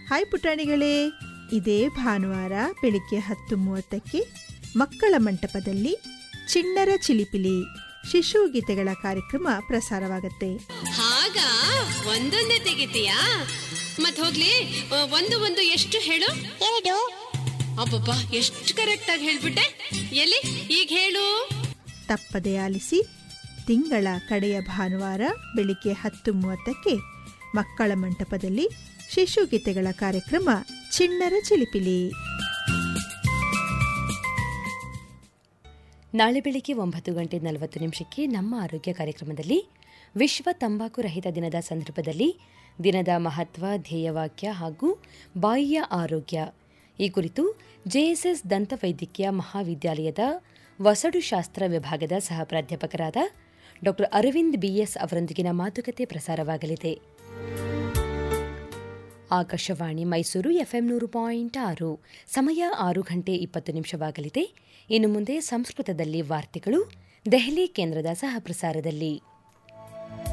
hi ಪುಟಾಣಿಗಳೇ ಇದೇ ಭಾನುವಾರ ಬೆಳಿಗ್ಗೆ ಹತ್ತು ಮೂವತ್ತಕ್ಕೆ ಮಕ್ಕಳ ಮಂಟಪದಲ್ಲಿ ಚಿಣ್ಣರ ಚಿಲಿಪಿಲಿ ಶಿಶು ಗೀತೆಗಳ ಕಾರ್ಯಕ್ರಮ ಪ್ರಸಾರವಾಗುತ್ತೆ ಹಾಗ ಒಂದೊಂದೇ ತೆಗಿತೀಯಾ ಮತ್ ಹೋಗ್ಲಿ ಆ, ಒಂದು ಒಂದು ಎಷ್ಟು ಹೇಳು ಎರಡು ಅಬ್ಬಬ್ಬಾ ಎಷ್ಟು ಕರೆಕ್ಟ್ ಆಗಿ ಹೇಳ್ಬಿಟ್ಟೆ ಎಲ್ಲಿ ಈಗ ಹೇಳು ತಪ್ಪದೆ ಆಲಿಸಿ ತಿಂಗಳ ಕಡೆಯ ಭಾನುವಾರ ಬೆಳಿಗ್ಗೆ ಹತ್ತು ಮೂವತ್ತಕ್ಕೆ ಮಕ್ಕಳ ಮಂಟಪದಲ್ಲಿ ಶಿಶು ಗೀತೆಗಳ ಕಾರ್ಯಕ್ರಮ ಚಿಣ್ಣರ ಚಿಲಿಪಿಲಿ ನಾಳೆ ಬೆಳಿಗ್ಗೆ ಒಂಬತ್ತು ಗಂಟೆ ನಲವತ್ತು ನಿಮಿಷಕ್ಕೆ ನಮ್ಮ ಆರೋಗ್ಯ ಕಾರ್ಯಕ್ರಮದಲ್ಲಿ ವಿಶ್ವ ತಂಬಾಕು ರಹಿತ ದಿನದ ಸಂದರ್ಭದಲ್ಲಿ ದಿನದ ಮಹತ್ವ ಧ್ಯೇಯವಾಕ್ಯ ಹಾಗೂ ಬಾಯಿಯ ಆರೋಗ್ಯ ಈ ಕುರಿತು ಜೆಎಸ್ಎಸ್ ದಂತವೈದ್ಯಕೀಯ ಮಹಾವಿದ್ಯಾಲಯದ ವಸಡುಶಾಸ್ತ್ರ ವಿಭಾಗದ ಸಹ ಪ್ರಾಧ್ಯಾಪಕರಾದ ಡಾ ಅರವಿಂದ್ ಬಿಎಸ್ ಅವರೊಂದಿಗಿನ ಮಾತುಕತೆ ಪ್ರಸಾರವಾಗಲಿದೆ ಆಕಾಶವಾಣಿ ಮೈಸೂರು ಎಫ್ಎಂ ನೂರು ಪಾಯಿಂಟ್ ಆರು ಸಮಯ ಆರು ಗಂಟೆ ಇಪ್ಪತ್ತು ನಿಮಿಷವಾಗಲಿದೆ ಇನ್ನು ಮುಂದೆ ಸಂಸ್ಕೃತದಲ್ಲಿ ವಾರ್ತೆಗಳು ದೆಹಲಿ ಕೇಂದ್ರದ ಸಹ ಪ್ರಸಾರದಲ್ಲಿ